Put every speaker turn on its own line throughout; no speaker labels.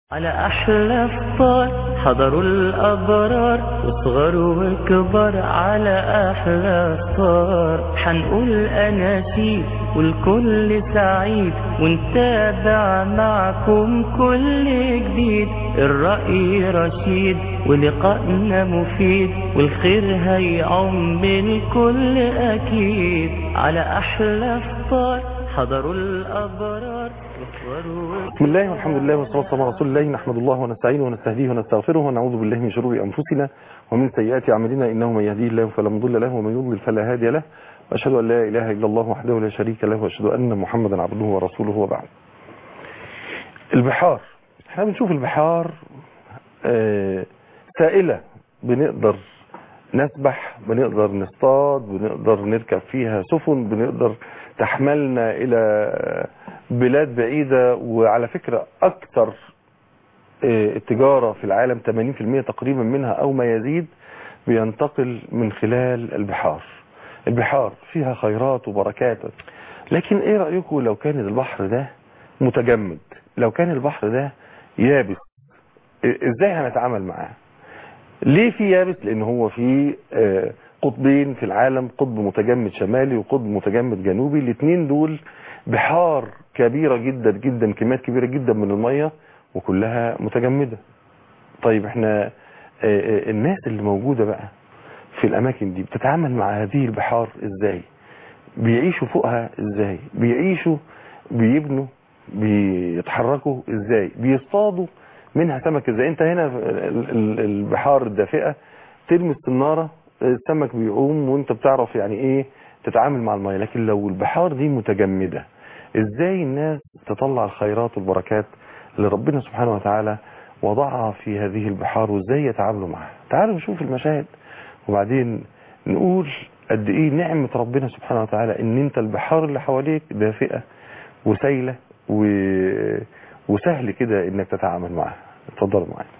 على أحلى فطار حضروا الأبرار وصغر وكبر على أحلى فطار حنقول أناشيد والكل سعيد ونتابع معكم كل جديد الرأي رشيد ولقائنا مفيد والخير هيعم الكل أكيد على أحلى فطار حضروا الأبرار وصغروا
بسم الله والحمد لله والصلاة والسلام على رسول الله نحمد الله ونستعينه ونستهديه ونستغفره ونعوذ بالله من شرور أنفسنا ومن سيئات أعمالنا إنه من يهديه الله فلا مضل له ومن يضلل فلا هادي له وأشهد أن لا إله إلا الله وحده لا شريك له وأشهد أن محمدا عبده ورسوله وبعد البحار احنا بنشوف البحار آه، سائلة بنقدر نسبح بنقدر نصطاد بنقدر نركب فيها سفن بنقدر تحملنا إلى بلاد بعيدة وعلى فكرة أكثر آه، التجارة في العالم 80% تقريبا منها أو ما يزيد بينتقل من خلال البحار البحار فيها خيرات وبركات لكن ايه رأيكم لو كان البحر ده متجمد لو كان البحر ده يابس إ- ازاي هنتعامل معاه ليه في يابس لان هو في آه، قطبين في العالم قطب متجمد شمالي وقطب متجمد جنوبي الاثنين دول بحار كبيرة جدا جدا كميات كبيرة جدا من المية وكلها متجمدة طيب احنا آه، آه، الناس اللي موجودة بقى في الاماكن دي بتتعامل مع هذه البحار ازاي بيعيشوا فوقها ازاي بيعيشوا بيبنوا بيتحركوا ازاي بيصطادوا منها سمك ازاي انت هنا في ال- ال- البحار الدافئة ترمي السنارة السمك بيعوم وانت بتعرف يعني ايه تتعامل مع المية لكن لو البحار دي متجمدة ازاي الناس تطلع الخيرات والبركات اللي ربنا سبحانه وتعالى وضعها في هذه البحار وازاي يتعاملوا معها تعالوا نشوف المشاهد وبعدين نقول قد ايه نعمة ربنا سبحانه وتعالى ان انت البحار اللي حواليك دافئة وسيلة و... وسهل كده انك تتعامل معها اتفضلوا معايا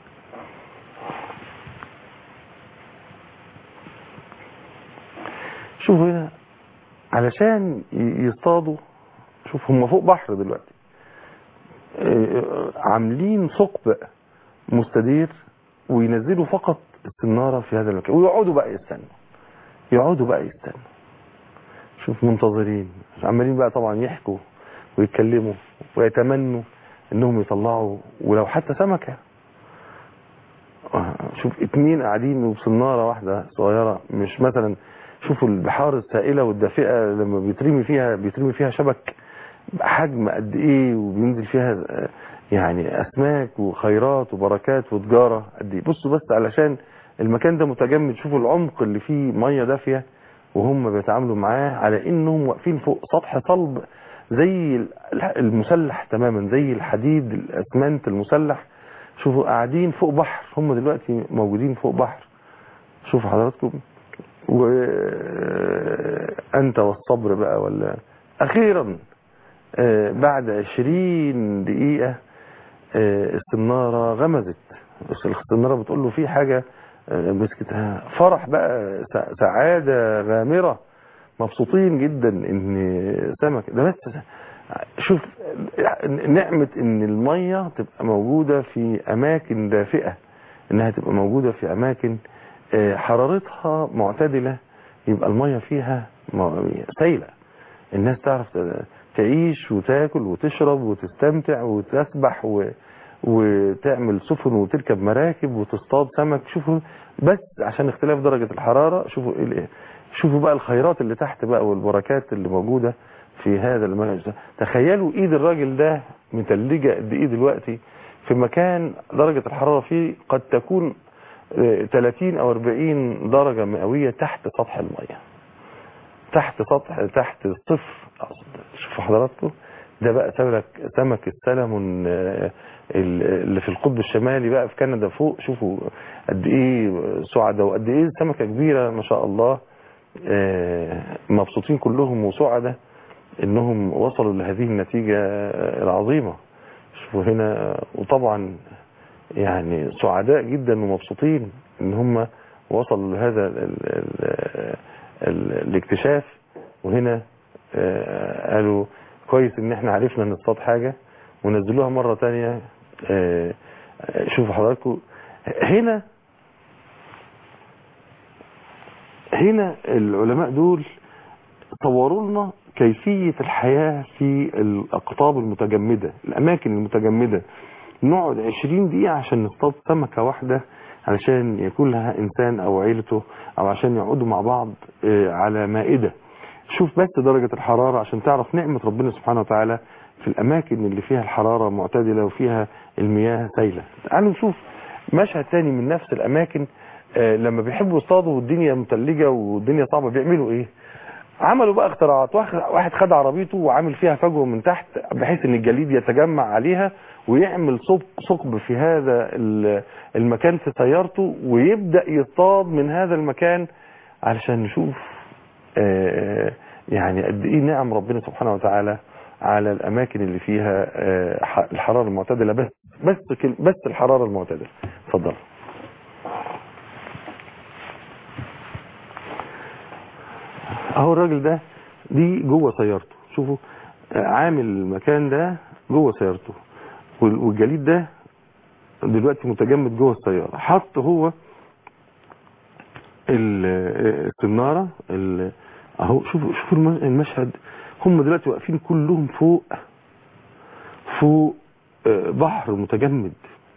شوفوا هنا علشان ي- يصطادوا شوف هم فوق بحر دلوقتي آه، عاملين ثقب مستدير وينزلوا فقط السنارة في هذا المكان ويقعدوا بقى يستنوا يقعدوا بقى يستنوا شوف منتظرين عمالين بقى طبعا يحكوا ويتكلموا ويتمنوا انهم يطلعوا ولو حتى سمكة آه، شوف اتنين قاعدين وبسنارة واحدة صغيرة مش مثلا شوفوا البحار السائلة والدافئة لما بيترمي فيها بيترمي فيها شبك حجم قد ايه وبينزل فيها آه، يعني اسماك وخيرات وبركات وتجارة قد ايه بصوا بس علشان المكان ده متجمد شوفوا العمق اللي فيه مية دافية وهم بيتعاملوا معاه على انهم واقفين فوق سطح صلب زي ال- المسلح تماما زي الحديد الاسمنت المسلح شوفوا قاعدين فوق بحر هم دلوقتي موجودين فوق بحر شوفوا حضراتكم وانت والصبر بقى ولا اخيرا آه، بعد عشرين دقيقة آه، السنارة غمزت بس السنارة بتقول له في حاجة آه، مسكتها فرح بقى سع- سعادة غامرة مبسوطين جدا ان سمك ده بس شوف نعمة ان المية تبقى موجودة في اماكن دافئة انها تبقى موجودة في اماكن آه، حرارتها معتدلة يبقى المية فيها م- سايلة الناس تعرف ت- تعيش وتاكل وتشرب وتستمتع وتسبح و... وتعمل سفن وتركب مراكب وتصطاد سمك شوفوا بس عشان اختلاف درجة الحرارة شوفوا ايه ال- شوفوا بقى الخيرات اللي تحت بقى والبركات اللي موجودة في هذا المنهج ده تخيلوا ايد الراجل ده متلجة قد ايه دلوقتي في مكان درجة الحرارة فيه قد تكون آه، 30 او 40 درجة مئوية تحت سطح المياه تحت سطح تحت الصفر شوفوا حضراتكم ده بقى سمك سمك السلمون آه، اللي في القطب الشمالي بقى في كندا فوق شوفوا قد ايه سعداء وقد ايه سمكة كبيرة ما شاء الله آه، مبسوطين كلهم وسعداء انهم وصلوا لهذه النتيجة العظيمة شوفوا هنا وطبعا يعني سعداء جدا ومبسوطين ان هم وصلوا لهذا ال ال ال ال الاكتشاف وهنا آه، قالوا كويس ان احنا عرفنا نصطاد حاجة ونزلوها مرة تانية آه، شوفوا حضراتكم هنا هنا العلماء دول صوروا لنا كيفية الحياة في الأقطاب المتجمدة الأماكن المتجمدة نقعد 20 دقيقة عشان نصطاد سمكة واحدة علشان يكون لها إنسان أو عيلته أو عشان يقعدوا مع بعض آه، على مائدة شوف بس درجة الحرارة عشان تعرف نعمة ربنا سبحانه وتعالى في الأماكن اللي فيها الحرارة معتدلة وفيها المياه سايلة تعالوا نشوف مشهد تاني من نفس الأماكن آه، لما بيحبوا يصطادوا والدنيا متلجة والدنيا صعبة بيعملوا إيه عملوا بقى اختراعات واحد واحد خد عربيته وعامل فيها فجوه من تحت بحيث ان الجليد يتجمع عليها ويعمل ثقب ثقب في هذا ال- المكان في سيارته ويبدا يصطاد من هذا المكان علشان نشوف آه، يعني قد ايه نعم ربنا سبحانه وتعالى على الاماكن اللي فيها آه، ح- الحراره المعتدله بس بس كل- بس الحراره المعتدله اتفضل اهو الراجل ده دي جوه سيارته شوفوا آه، عامل المكان ده جوه سيارته وال- والجليد ده دلوقتي متجمد جوه السياره حط هو ال- آه، السناره ال- اهو شوفوا شوفوا الم- المشهد هم دلوقتي واقفين كلهم فوق فوق آه، بحر متجمد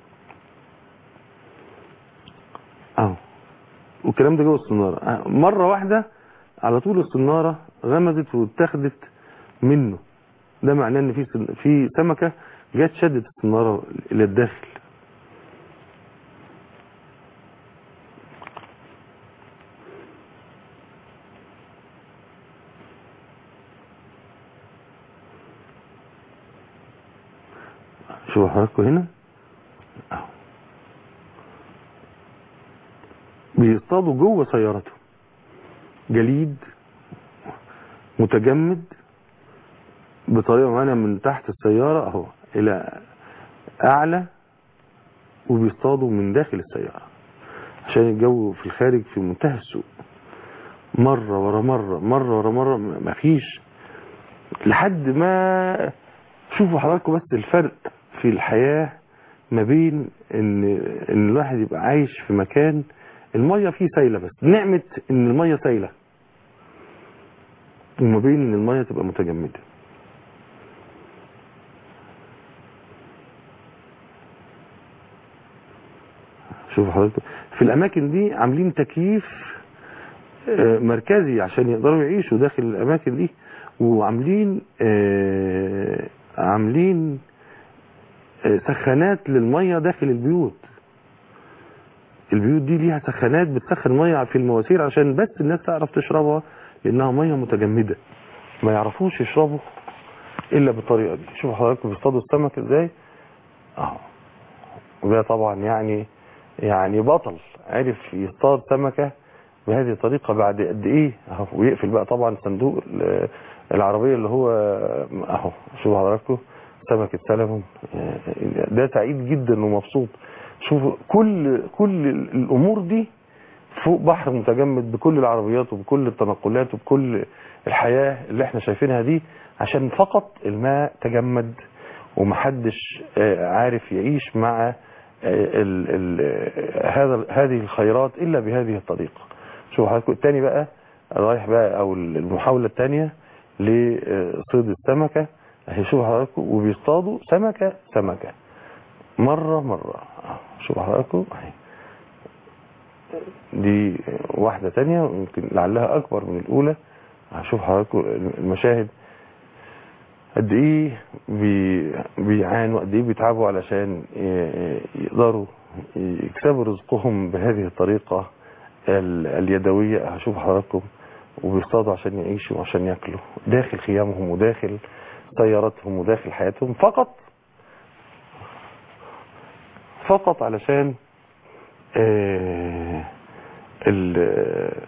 اهو والكلام ده جوه السناره آه، مره واحده على طول السناره غمزت واتاخدت منه ده معناه ان في سن- في سمكه جت شدت السناره الى الداخل شوفوا حضراتكم هنا أهو. بيصطادوا جوه سيارته جليد متجمد بطريقه معينه من تحت السياره اهو الى اعلى وبيصطادوا من داخل السياره عشان الجو في الخارج في منتهى السوء مره ورا مره مره ورا مره مفيش لحد ما شوفوا حضراتكم بس الفرق في الحياه ما بين ان ان الواحد يبقى عايش في مكان الميه فيه سايله بس نعمه ان الميه سايله وما بين ان الميه تبقى متجمده شوفوا حضرتك في الاماكن دي عاملين تكييف آه، مركزي عشان يقدروا يعيشوا داخل الاماكن دي وعاملين آه، عاملين آه، سخانات للميه داخل البيوت البيوت دي ليها سخانات بتسخن ميه في المواسير عشان بس الناس تعرف تشربها لانها ميه متجمده ما يعرفوش يشربوا الا بالطريقه دي شوفوا حضراتكم بيصطادوا السمك ازاي اهو وده طبعا يعني يعني بطل عرف يصطاد سمكه بهذه الطريقه بعد قد ايه اهو ويقفل بقى طبعا صندوق ال- العربيه اللي هو اهو شوفوا حضراتكم سمكه سلمون ده سعيد جدا ومبسوط شوفوا كل كل الامور دي فوق بحر متجمد بكل العربيات وبكل التنقلات وبكل الحياة اللي احنا شايفينها دي عشان فقط الماء تجمد ومحدش آه، عارف يعيش مع آه، ال ال هذا هذه الخيرات الا بهذه الطريقة شوفوا حضراتكم التاني بقى رايح بقى او المحاولة التانية لصيد السمكة اهي شوفوا حضراتكم وبيصطادوا سمكة سمكة مرة مرة شوفوا حضراتكم اهي دي واحدة تانية يمكن لعلها أكبر من الأولى هشوف حضراتكم المشاهد قد إيه بي بيعانوا قد إيه بيتعبوا علشان ي- يقدروا يكسبوا رزقهم بهذه الطريقة ال- اليدوية هشوف حضراتكم وبيصطادوا عشان يعيشوا وعشان ياكلوا داخل خيامهم وداخل سياراتهم وداخل حياتهم فقط فقط علشان آه، ال-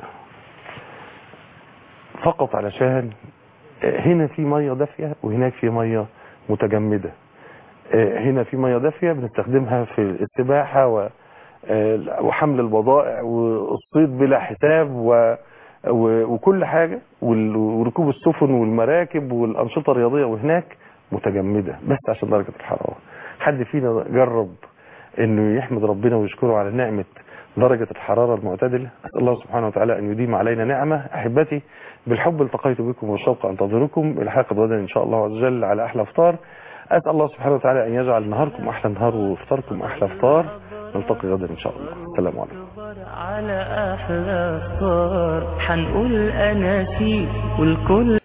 فقط علشان آه، هنا في ميه دافيه وهناك في ميه متجمده آه، هنا في ميه دافيه بنستخدمها في السباحه و آه، وحمل البضائع والصيد بلا حساب و و- وكل حاجه وال- وركوب السفن والمراكب والانشطه الرياضيه وهناك متجمده بس عشان درجه الحراره حد فينا جرب انه يحمد ربنا ويشكره على نعمة درجة الحرارة المعتدلة أسأل الله سبحانه وتعالى أن يديم علينا نعمة أحبتي بالحب التقيت بكم والشوق أنتظركم إلى حلقة غدا إن شاء الله عز وجل على أحلى إفطار أسأل الله سبحانه وتعالى أن يجعل نهاركم أحلى نهار وإفطاركم أحلى إفطار نلتقي غدا إن شاء الله السلام عليكم
على أحلى صار حنقول أناشيد والكل